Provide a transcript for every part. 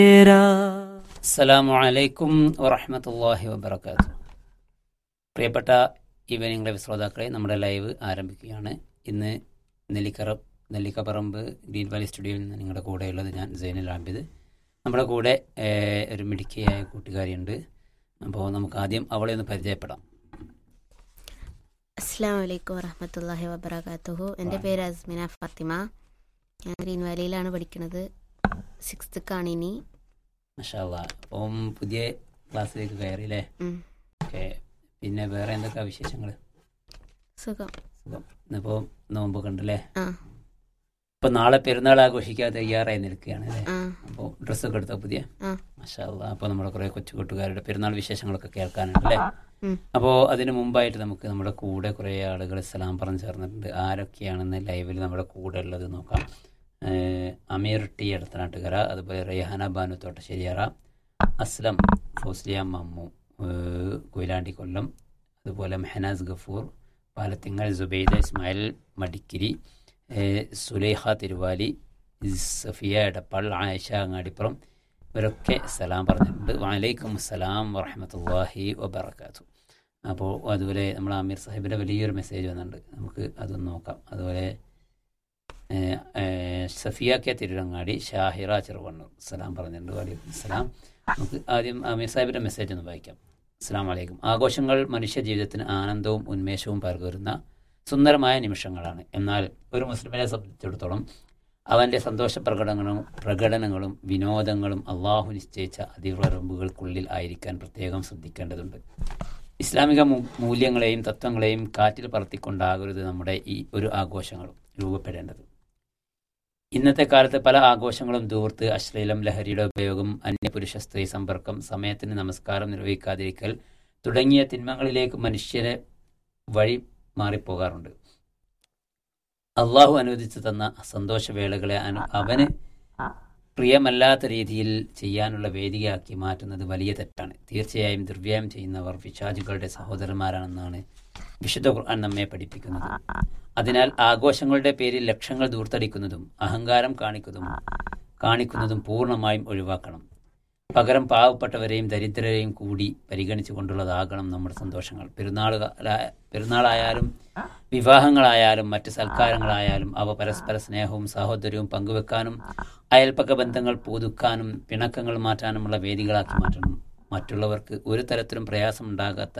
അസ്സലാമു അലൈക്കും വറഹ്മത്തുള്ളാഹി വബർക്കാത്തു പ്രിയപ്പെട്ട ഈവനിംഗ് ലൈവ് ശ്രോതാക്കളെ നമ്മുടെ ലൈവ് ആരംഭിക്കുകയാണ് ഇന്ന് നെല്ലിക്കറ നെല്ലിക്കപ്പറമ്പ് ഗ്രീൻ വാലി സ്റ്റുഡിയോയിൽ നിന്ന് നിങ്ങളുടെ കൂടെയുള്ളത് ഞാൻ സൈനുൽ ആബിദ് നമ്മുടെ കൂടെ ഏഹ്, ഒരു മിടുക്കിയായ കൂട്ടുകാരിയുണ്ട് അപ്പോൾ നമുക്ക് ആദ്യം അവളെ ഒന്ന് പരിചയപ്പെടാം അസ്സാം വലൈക്കും വറഹമത്തല്ലാഹി വബർക്കാത്തുഹു എൻ്റെ പേര് അസ്മിന ഫാത്തിമ ഞാൻ ഗ്രീൻ വാലിയിലാണ് പഠിക്കുന്നത് സിക്സ്ത്ത്ക്കാണ് ഇനി മഷാല്ല അപ്പം പുതിയ ക്ലാസ്സിലേക്ക് കയറി അല്ലേ ഉം. ഓക്കെ പിന്നെ വേറെ എന്തൊക്കെയാ വിശേഷങ്ങൾ സുഖം സുഖം ഇന്നിപ്പോൾ നോമ്പൊക്കെ ഉണ്ടല്ലേ ആ ഇപ്പൊ നാളെ പെരുന്നാൾ ആഘോഷിക്കാൻ തയ്യാറായി നിൽക്കുകയാണ് അല്ലേ ആ അപ്പോൾ ഡ്രസ്സൊക്കെ എടുത്തോ പുതിയ ആ മഷാല്ല അപ്പോൾ നമ്മുടെ കുറേ കൊച്ചു കൂട്ടുകാരുടെ പെരുന്നാൾ വിശേഷങ്ങളൊക്കെ കേൾക്കാനുണ്ട് അല്ലേ ഉം. അപ്പോൾ അതിന് മുമ്പായിട്ട് നമുക്ക് നമ്മുടെ കൂടെ കുറേ ആളുകൾ സലാം പറഞ്ഞു ചേർന്നിട്ടുണ്ട് ആരൊക്കെയാണെന്ന് ലൈവിൽ നമ്മുടെ കൂടെ ഉള്ളത് നോക്കാം ഏഹ് അമീർ ടി എടത്തനാട്ടുകര അതുപോലെ റെയ്ഹാന ബാനു തോട്ടശ്ശേരിയറ അസ്ലം ഫൗസ്ലിയ മമ്മു ഏഹ് കൊയിലാണ്ടി കൊല്ലം അതുപോലെ മെഹനാസ് ഗഫൂർ പാലത്തിങ്ങൽ സുബൈദ ഇസ്മായിൽ മടിക്കിരി ഏഹ് സുലൈഹ തിരുവാലി സഫിയ എടപ്പാൾ ആയിഷ അങ്ങാടിപ്പുറം ഇവരൊക്കെ സലാം പറഞ്ഞിട്ടുണ്ട് വലൈക്കും സലാം വറഹമത്തല്ലാഹി വബർക്കാത്തു അപ്പോൾ അതുപോലെ നമ്മൾ ആമീർ സാഹിബിൻ്റെ വലിയൊരു മെസ്സേജ് വന്നിട്ടുണ്ട് നമുക്ക് അതൊന്ന് നോക്കാം അതുപോലെ ഏഹ്, ഏഹ്, സഫിയ കെ തിരുരങ്ങാടി ഷാഹിറ ചെറുവണ്ണൂർ സലാം പറഞ്ഞിട്ടുണ്ട് വലൈക്കും സലാം നമുക്ക് ആദ്യം ആമീർ സാഹിബിൻ്റെ മെസ്സേജ് ഒന്ന് വായിക്കാം അസ്സാം വലൈക്കും ആഘോഷങ്ങൾ മനുഷ്യ ജീവിതത്തിന് ആനന്ദവും ഉന്മേഷവും പകരുന്ന സുന്ദരമായ നിമിഷങ്ങളാണ് എന്നാൽ ഒരു മുസ്ലിമിനെ സംബന്ധിച്ചിടത്തോളം അവൻ്റെ സന്തോഷ പ്രകടനങ്ങളും പ്രകടനങ്ങളും വിനോദങ്ങളും അള്ളാഹു നിശ്ചയിച്ച അതിവറമ്പുകൾക്കുള്ളിൽ ആയിരിക്കാൻ പ്രത്യേകം ശ്രദ്ധിക്കേണ്ടതുണ്ട് ഇസ്ലാമിക മൂ- മൂല്യങ്ങളെയും തത്വങ്ങളെയും കാറ്റിൽ പറത്തിക്കൊണ്ടാകരുത് നമ്മുടെ ഈ ഒരു ആഘോഷങ്ങളും രൂപപ്പെടേണ്ടത് ഇന്നത്തെ കാലത്ത് പല ആഘോഷങ്ങളും ദൂർത്ത് അശ്ലീലം ലഹരിയുടെ ഉപയോഗം അന്യപുരുഷ സ്ത്രീ സമ്പർക്കം സമയത്തിന് നമസ്കാരം നിർവഹിക്കാതിരിക്കൽ തുടങ്ങിയ തിന്മകളിലേക്ക് മനുഷ്യരെ വഴി മാറിപ്പോകാറുണ്ട് അള്ളാഹു അനുവദിച്ചു തന്ന സന്തോഷവേളകളെ അനു അവന് പ്രിയമല്ലാത്ത രീതിയിൽ ചെയ്യാനുള്ള വേദികയാക്കി മാറ്റുന്നത് വലിയ തെറ്റാണ് തീർച്ചയായും ദുർവ്യായം ചെയ്യുന്നവർ പിശാചുകളുടെ സഹോദരന്മാരാണെന്നാണ് വിശുദ്ധ ഖുർആൻ നമ്മെ പഠിപ്പിക്കുന്നത് അതിനാൽ ആഘോഷങ്ങളുടെ പേരിൽ ലക്ഷങ്ങൾ ദൂർത്തടിക്കുന്നതും അഹങ്കാരം കാണിക്കുന്നതും കാണിക്കുന്നതും പൂർണ്ണമായും ഒഴിവാക്കണം പകരം പാവപ്പെട്ടവരെയും ദരിദ്രരെയും കൂടി പരിഗണിച്ചുകൊണ്ടുള്ളതാകണം നമ്മുടെ സന്തോഷങ്ങൾ പെരുന്നാൾ പെരുന്നാളായാലും വിവാഹങ്ങളായാലും മറ്റ് സൽക്കാരങ്ങളായാലും അവ പരസ്പര സ്നേഹവും സഹോദര്യവും പങ്കുവെക്കാനും അയൽപ്പക്ക ബന്ധങ്ങൾ പുതുക്കാനും പിണക്കങ്ങൾ മാറ്റാനുമുള്ള വേദികളാക്കി മാറ്റണം മറ്റുള്ളവർക്ക് ഒരു തരത്തിലും പ്രയാസമുണ്ടാകാത്ത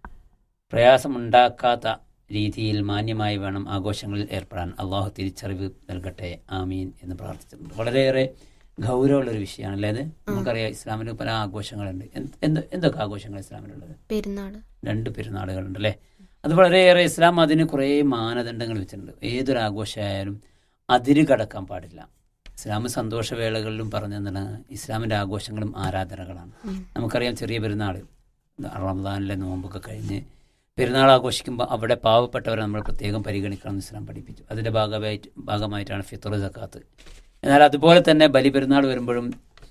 പ്രയാസമുണ്ടാക്കാത്ത രീതിയിൽ മാന്യമായി വേണം ആഘോഷങ്ങളിൽ ഏർപ്പെടാൻ അള്ളാഹു തിരിച്ചറിവ് നൽകട്ടെ ആമീൻ എന്ന് പ്രാർത്ഥിച്ചിട്ടുണ്ട് വളരെയേറെ ഗൗരവമുള്ളൊരു വിഷയമാണ് അല്ലേ അത് നമുക്കറിയാം ഇസ്ലാമിൽ പല ആഘോഷങ്ങളുണ്ട് എന്ത് എന്ത് എന്തൊക്കെ ആഘോഷങ്ങൾ ഇസ്ലാമിലുള്ളത് പെരുന്നാൾ രണ്ട് പെരുന്നാളുകളുണ്ട് അല്ലേ അത് വളരെയേറെ ഇസ്ലാം അതിന് കുറേ മാനദണ്ഡങ്ങൾ വെച്ചിട്ടുണ്ട് ഏതൊരു ആഘോഷമായാലും അതിര് കടക്കാൻ പാടില്ല ഇസ്ലാം സന്തോഷവേളകളിലും പറഞ്ഞു തന്നാണ് ഇസ്ലാമിൻ്റെ ആഘോഷങ്ങളും ആരാധനകളാണ് നമുക്കറിയാം ചെറിയ പെരുന്നാൾ റമദാനിലെ നോമ്പൊക്കെ കഴിഞ്ഞ് പെരുന്നാൾ ആഘോഷിക്കുമ്പോൾ അവിടെ പാവപ്പെട്ടവരെ നമ്മൾ പ്രത്യേകം പരിഗണിക്കണം എന്ന് ഇസ്ലാം പഠിപ്പിച്ചു അതിൻ്റെ ഭാഗമായിട്ട് ഭാഗമായിട്ടാണ് ഫിത്തർ സക്കാത്ത് എന്നാൽ അതുപോലെ തന്നെ ബലി പെരുന്നാൾ വരുമ്പോഴും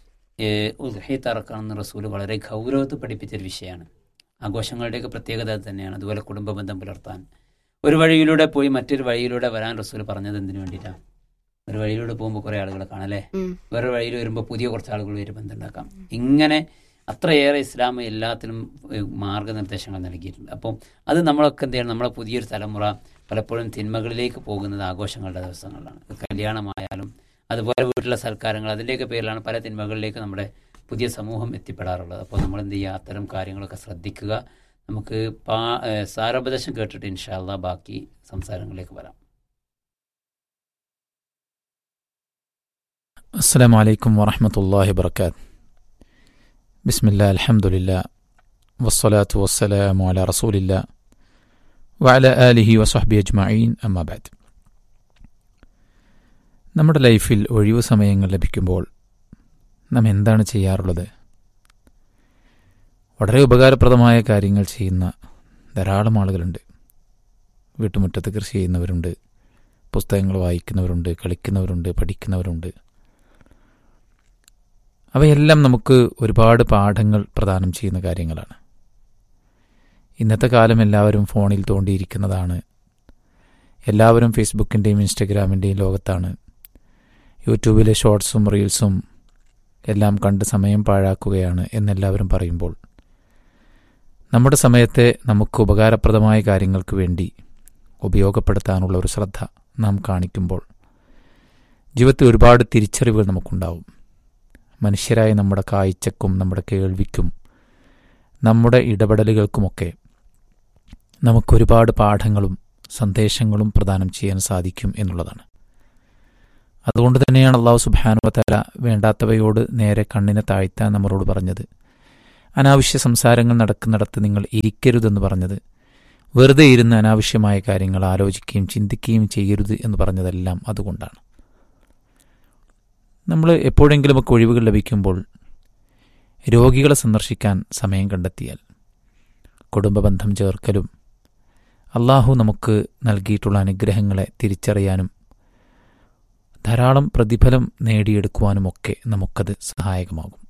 ഉദ്ഹീത്ത് അറക്കണമെന്ന് റസൂല് വളരെ ഗൗരവത്തിൽ പഠിപ്പിച്ചൊരു വിഷയമാണ് ആഘോഷങ്ങളുടെയൊക്കെ പ്രത്യേകത അത് തന്നെയാണ് അതുപോലെ കുടുംബ ബന്ധം പുലർത്താൻ ഒരു വഴിയിലൂടെ പോയി മറ്റൊരു വഴിയിലൂടെ വരാൻ റസൂൽ പറഞ്ഞത് എന്തിനു വേണ്ടിയിട്ടാണ് ഒരു വഴിയിലൂടെ പോകുമ്പോൾ കുറേ ആളുകളെ കാണാം ഉം. വേറെ വഴിയിൽ വരുമ്പോൾ പുതിയ കുറച്ച് ആളുകൾ വരും ബന്ധമുണ്ടാക്കാം ഇങ്ങനെ അത്രയേറെ ഇസ്ലാം എല്ലാത്തിനും ഏഹ്, മാർഗനിർദ്ദേശങ്ങൾ നൽകിയിട്ടുണ്ട് അപ്പം അത് നമ്മളൊക്കെ എന്ത് ചെയ്യണം നമ്മളെ പുതിയൊരു തലമുറ പലപ്പോഴും തിന്മകളിലേക്ക് പോകുന്നത് ആഘോഷങ്ങളുടെ ദിവസങ്ങളിലാണ് കല്യാണമായാലും അതുപോലെ വീട്ടിലെ സൽക്കാരങ്ങൾ അതിൻ്റെയൊക്കെ പേരിലാണ് പല തിന്മകളിലേക്ക് നമ്മുടെ പുതിയ സമൂഹം എത്തിപ്പെടാറുള്ളത് അപ്പോൾ നമ്മൾ എന്ത് ചെയ്യുക അത്തരം കാര്യങ്ങളൊക്കെ ശ്രദ്ധിക്കുക നമുക്ക് പാ ഏഹ്, സാരോപദേശം കേട്ടിട്ട് ഇൻഷാല്ല ബാക്കി സംസാരങ്ങളിലേക്ക് വരാം السلام عليكم ورحمة الله وبركاته بسم الله الحمد لله والصلاة والسلام على رسول الله وعلى آله وصحبه أجمعين أما بعد നമ്മുടെ ലൈഫിൽ ഒഴിവു സമയങ്ങൾ ലഭിക്കുമ്പോൾ നാം എന്താണ് ചെയ്യാറുള്ളത് വളരെ ഉപകാരപ്രദമായ കാര്യങ്ങൾ ചെയ്യുന്ന ധാരാളം ആളുകളുണ്ട് വീട്ടുമുറ്റത്ത് കൃഷി ചെയ്യുന്നവരുണ്ട് പുസ്തകങ്ങൾ വായിക്കുന്നവരുണ്ട് കളിക്കുന്നവരുണ്ട് പഠിക്കുന്നവരുണ്ട് അവയെല്ലാം നമുക്ക് ഒരുപാട് പാഠങ്ങൾ പ്രദാനം ചെയ്യുന്ന കാര്യങ്ങളാണ് ഇന്നത്തെ കാലം എല്ലാവരും ഫോണിൽ തോണ്ടിയിരിക്കുന്നതാണ് എല്ലാവരും ഫേസ്ബുക്കിൻ്റെയും ഇൻസ്റ്റഗ്രാമിൻ്റെയും ലോകത്താണ് യൂട്യൂബിലെ ഷോർട്സും റീൽസും എല്ലാം കണ്ട് സമയം പാഴാക്കുകയാണ് എന്നെല്ലാവരും പറയുമ്പോൾ നമ്മുടെ സമയത്തെ നമുക്ക് ഉപകാരപ്രദമായ കാര്യങ്ങൾക്ക് വേണ്ടി ഉപയോഗപ്പെടുത്താനുള്ള ഒരു ശ്രദ്ധ നാം കാണിക്കുമ്പോൾ ജീവിതത്തിൽ ഒരുപാട് തിരിച്ചറിവുകൾ നമുക്കുണ്ടാവും മനുഷ്യരായ നമ്മുടെ കാഴ്ചക്കും നമ്മുടെ കേൾവിക്കും നമ്മുടെ ഇടപെടലുകൾക്കുമൊക്കെ നമുക്കൊരുപാട് പാഠങ്ങളും സന്ദേശങ്ങളും പ്രദാനം ചെയ്യാൻ സാധിക്കും എന്നുള്ളതാണ് അതുകൊണ്ട് തന്നെയാണ് അള്ളാഹു സുബാനുവത്തല വേണ്ടാത്തവയോട് നേരെ കണ്ണിനെ താഴ്ത്താൻ നമ്മളോട് പറഞ്ഞത് അനാവശ്യ സംസാരങ്ങൾ നടക്കുന്നിടത്ത് നിങ്ങൾ ഇരിക്കരുതെന്ന് പറഞ്ഞത് വെറുതെ ഇരുന്ന് അനാവശ്യമായ കാര്യങ്ങൾ ആലോചിക്കുകയും ചിന്തിക്കുകയും ചെയ്യരുത് എന്ന് പറഞ്ഞതെല്ലാം അതുകൊണ്ടാണ് നമ്മൾ എപ്പോഴെങ്കിലുമൊക്കെ ഒഴിവുകൾ ലഭിക്കുമ്പോൾ രോഗികളെ സന്ദർശിക്കാൻ സമയം കണ്ടെത്തിയാൽ കുടുംബബന്ധം ചേർക്കലും അള്ളാഹു നമുക്ക് നൽകിയിട്ടുള്ള അനുഗ്രഹങ്ങളെ തിരിച്ചറിയാനും ധാരാളം പ്രതിഫലം നേടിയെടുക്കുവാനുമൊക്കെ നമുക്കത് സഹായകമാകും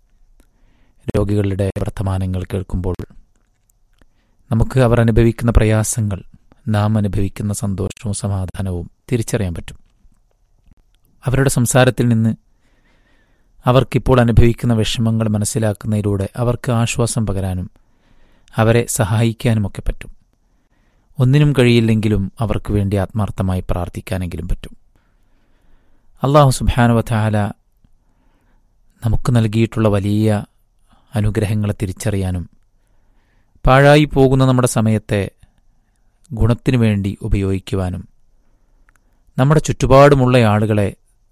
രോഗികളുടെ വർത്തമാനങ്ങൾ കേൾക്കുമ്പോൾ നമുക്ക് അവർ അനുഭവിക്കുന്ന പ്രയാസങ്ങൾ നാം അനുഭവിക്കുന്ന സന്തോഷവും സമാധാനവും തിരിച്ചറിയാൻ പറ്റും അവരുടെ സംസാരത്തിൽ നിന്ന് അവർക്കിപ്പോൾ അനുഭവിക്കുന്ന വിഷമങ്ങൾ മനസ്സിലാക്കുന്നതിലൂടെ അവർക്ക് ആശ്വാസം പകരാനും അവരെ സഹായിക്കാനുമൊക്കെ പറ്റും ഒന്നിനും കഴിയില്ലെങ്കിലും അവർക്ക് വേണ്ടി ആത്മാർത്ഥമായി പ്രാർത്ഥിക്കാനെങ്കിലും പറ്റും അള്ളാഹു സുബാനുവല നമുക്ക് നൽകിയിട്ടുള്ള വലിയ അനുഗ്രഹങ്ങളെ തിരിച്ചറിയാനും പാഴായി പോകുന്ന നമ്മുടെ സമയത്തെ ഗുണത്തിനു വേണ്ടി ഉപയോഗിക്കുവാനും നമ്മുടെ ചുറ്റുപാടുമുള്ള ആളുകളെ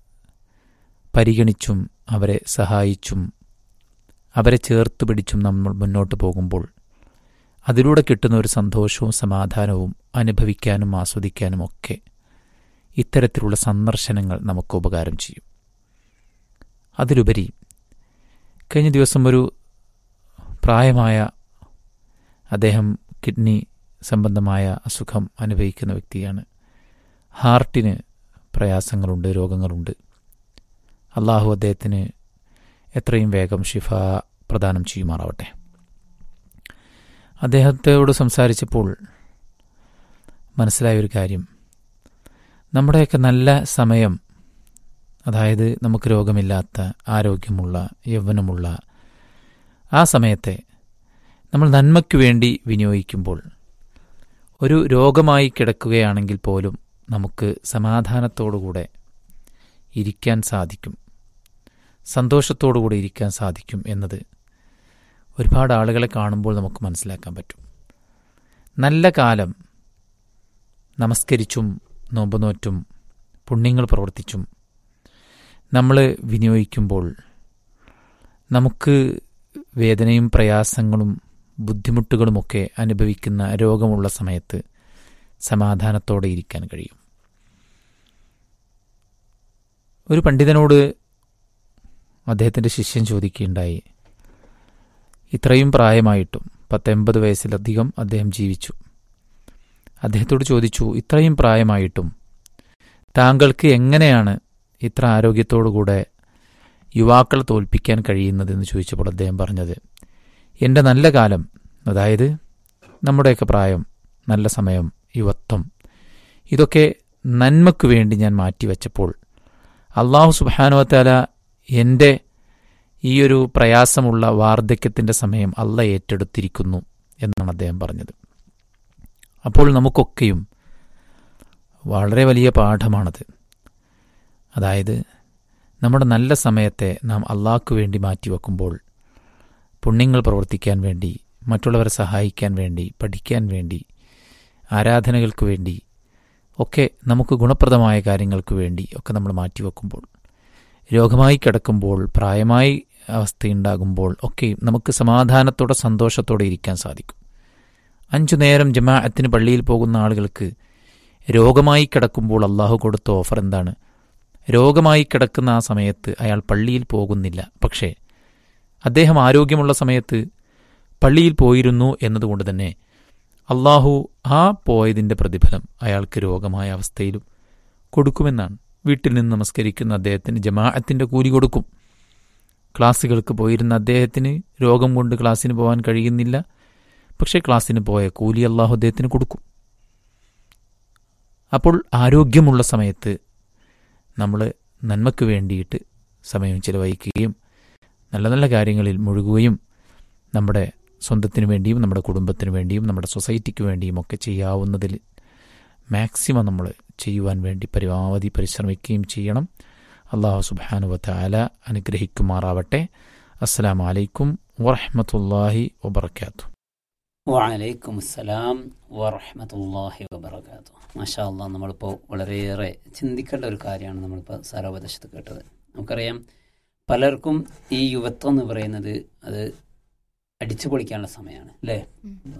പരിഗണിച്ചും അവരെ സഹായിച്ചും അവരെ ചേർത്ത് പിടിച്ചും നമ്മൾ മുന്നോട്ട് പോകുമ്പോൾ അതിലൂടെ കിട്ടുന്ന ഒരു സന്തോഷവും സമാധാനവും അനുഭവിക്കാനും ആസ്വദിക്കാനും ഒക്കെ ഇത്തരത്തിലുള്ള സന്ദർശനങ്ങൾ നമുക്ക് ഉപകാരം ചെയ്യും അതിലുപരി കഴിഞ്ഞ ദിവസം ഒരു പ്രായമായ അദ്ദേഹം കിഡ്നി സംബന്ധമായ അസുഖം അനുഭവിക്കുന്ന വ്യക്തിയാണ് ഹാർട്ടിന് പ്രയാസങ്ങളുണ്ട് രോഗങ്ങളുണ്ട് അള്ളാഹു അദ്ദേഹത്തിന് എത്രയും വേഗം ഷിഫ പ്രദാനം ചെയ്യുമാറാവട്ടെ അദ്ദേഹത്തോട് സംസാരിച്ചപ്പോൾ മനസ്സിലായ ഒരു കാര്യം നമ്മുടെയൊക്കെ നല്ല സമയം അതായത് നമുക്ക് രോഗമില്ലാത്ത ആരോഗ്യമുള്ള യൗവനമുള്ള ആ സമയത്തെ നമ്മൾ നന്മയ്ക്കു വേണ്ടി വിനിയോഗിക്കുമ്പോൾ ഒരു രോഗമായി കിടക്കുകയാണെങ്കിൽ പോലും നമുക്ക് സമാധാനത്തോടുകൂടെ ഇരിക്കാൻ സാധിക്കും സന്തോഷത്തോടുകൂടി ഇരിക്കാൻ സാധിക്കും എന്നത് ഒരുപാട് ആളുകളെ കാണുമ്പോൾ നമുക്ക് മനസ്സിലാക്കാൻ പറ്റും നല്ല കാലം നമസ്കരിച്ചും നോമ്പ് നോറ്റും പുണ്യങ്ങൾ പ്രവർത്തിച്ചും നമ്മൾ വിനിയോഗിക്കുമ്പോൾ നമുക്ക് വേദനയും പ്രയാസങ്ങളും ബുദ്ധിമുട്ടുകളുമൊക്കെ അനുഭവിക്കുന്ന രോഗമുള്ള സമയത്ത് സമാധാനത്തോടെ ഇരിക്കാൻ കഴിയും ഒരു പണ്ഡിതനോട് അദ്ദേഹത്തിൻ്റെ ശിഷ്യൻ ചോദിക്കുകയുണ്ടായി ഇത്രയും പ്രായമായിട്ടും പത്തൊമ്പത് വയസ്സിലധികം അദ്ദേഹം ജീവിച്ചു അദ്ദേഹത്തോട് ചോദിച്ചു ഇത്രയും പ്രായമായിട്ടും താങ്കൾക്ക് എങ്ങനെയാണ് ഇത്ര ആരോഗ്യത്തോടുകൂടെ യുവാക്കളെ തോൽപ്പിക്കാൻ കഴിയുന്നതെന്ന് ചോദിച്ചപ്പോൾ അദ്ദേഹം പറഞ്ഞത് എൻ്റെ നല്ല കാലം അതായത് നമ്മുടെയൊക്കെ പ്രായം നല്ല സമയം യുവത്വം ഇതൊക്കെ നന്മയ്ക്കു വേണ്ടി ഞാൻ മാറ്റിവെച്ചപ്പോൾ അള്ളാഹു സുബാനുവത്താല എൻ്റെ ഈ ഒരു പ്രയാസമുള്ള വാർദ്ധക്യത്തിൻ്റെ സമയം അല്ല ഏറ്റെടുത്തിരിക്കുന്നു എന്നാണ് അദ്ദേഹം പറഞ്ഞത് അപ്പോൾ നമുക്കൊക്കെയും വളരെ വലിയ പാഠമാണത് അതായത് നമ്മുടെ നല്ല സമയത്തെ നാം അള്ളാഹ്ക്കു വേണ്ടി മാറ്റിവെക്കുമ്പോൾ പുണ്യങ്ങൾ പ്രവർത്തിക്കാൻ വേണ്ടി മറ്റുള്ളവരെ സഹായിക്കാൻ വേണ്ടി പഠിക്കാൻ വേണ്ടി ആരാധനകൾക്ക് വേണ്ടി ഒക്കെ നമുക്ക് ഗുണപ്രദമായ കാര്യങ്ങൾക്ക് വേണ്ടി ഒക്കെ നമ്മൾ മാറ്റിവെക്കുമ്പോൾ രോഗമായി കിടക്കുമ്പോൾ പ്രായമായി അവസ്ഥയുണ്ടാകുമ്പോൾ ഒക്കെ നമുക്ക് സമാധാനത്തോടെ സന്തോഷത്തോടെ ഇരിക്കാൻ സാധിക്കും അഞ്ചു നേരം ജമാഅത്തിന് പള്ളിയിൽ പോകുന്ന ആളുകൾക്ക് രോഗമായി കിടക്കുമ്പോൾ അള്ളാഹു കൊടുത്ത ഓഫർ എന്താണ് രോഗമായി കിടക്കുന്ന ആ സമയത്ത് അയാൾ പള്ളിയിൽ പോകുന്നില്ല പക്ഷേ അദ്ദേഹം ആരോഗ്യമുള്ള സമയത്ത് പള്ളിയിൽ പോയിരുന്നു എന്നതുകൊണ്ട് തന്നെ അള്ളാഹു ആ പോയതിൻ്റെ പ്രതിഫലം അയാൾക്ക് രോഗമായ അവസ്ഥയിലും കൊടുക്കുമെന്നാണ് വീട്ടിൽ നിന്ന് നമസ്കരിക്കുന്ന അദ്ദേഹത്തിന് ജമാഅത്തിൻ്റെ കൂലി കൊടുക്കും ക്ലാസ്സുകൾക്ക് പോയിരുന്ന അദ്ദേഹത്തിന് രോഗം കൊണ്ട് ക്ലാസ്സിന് പോകാൻ കഴിയുന്നില്ല പക്ഷേ ക്ലാസ്സിന് പോയ കൂലി അള്ളാഹു അദ്ദേഹത്തിന് കൊടുക്കും അപ്പോൾ ആരോഗ്യമുള്ള സമയത്ത് നമ്മൾ നന്മയ്ക്ക് വേണ്ടിയിട്ട് സമയം ചിലവഴിക്കുകയും നല്ല നല്ല കാര്യങ്ങളിൽ മുഴുകുകയും നമ്മുടെ സ്വന്തത്തിന് വേണ്ടിയും നമ്മുടെ കുടുംബത്തിന് വേണ്ടിയും നമ്മുടെ സൊസൈറ്റിക്ക് വേണ്ടിയും ഒക്കെ ചെയ്യാവുന്നതിൽ മാക്സിമം നമ്മൾ ചെയ്യുവാൻ വേണ്ടി പരമാവധി പരിശ്രമിക്കുകയും ചെയ്യണം അള്ളാഹു സുബാനുവത്ത ആല അനുഗ്രഹിക്കുമാറാവട്ടെ അസ്സലാമു അലൈക്കും വറഹമത്തല്ലാഹി വബർക്കാത്തു വലൈക്കും അസ്സലാം വറഹമത്തല്ലാഹി വബർക്കാത്തു മാഷാ അള്ളാ നമ്മളിപ്പോൾ വളരെയേറെ ചിന്തിക്കേണ്ട ഒരു കാര്യമാണ് നമ്മളിപ്പോൾ സാരോപദേശത്ത് കേട്ടത് നമുക്കറിയാം പലർക്കും ഈ യുവത്വം എന്ന് പറയുന്നത് അത് അടിച്ചു പൊളിക്കാനുള്ള സമയമാണ് അല്ലേ